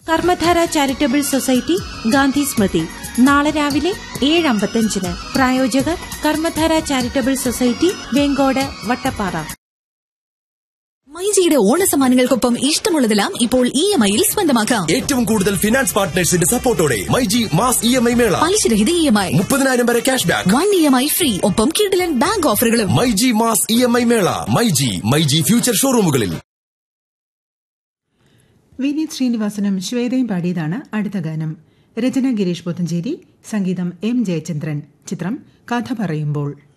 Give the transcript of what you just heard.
കർമ്മധാര charitable society Gandhi Smriti നാളെ രാവിലെ ഏഴ് അമ്പത്തഞ്ചിന് പ്രായോജകർ കർമ്മധാര ചാരിറ്റബിൾ സൊസൈറ്റി വെങ്കോട് വട്ടപ്പാറ മൈജിയുടെ ഓണസമ്മാനങ്ങൾക്കൊപ്പം ഇഷ്ടമുള്ളതെല്ലാം ഇപ്പോൾ ഇ എം ഐയിൽ സ്വന്തമാക്കാം ഏറ്റവും കൂടുതൽ ഫിനാൻസ് പാർട്ട്നേഴ്സിന്റെ സപ്പോർട്ടോടെ myG mass E M I mela പലിശരഹിത ഇ എം ഐ മുപ്പതിനായിരം വരെ cash back one E M I free ഒപ്പം കിഡിലൻ ബാങ്ക് ഓഫറുകളും myG mass E M I mela myG myG future ഷോറൂമുകളിൽ വിനീത് ശ്രീനിവാസനും ശ്വേതയും പാടിയതാണ് അടുത്ത ഗാനം രചന ഗിരീഷ് പോത്തഞ്ചേരി സംഗീതം എം ജയചന്ദ്രൻ ചിത്രം കഥ പറയുമ്പോൾ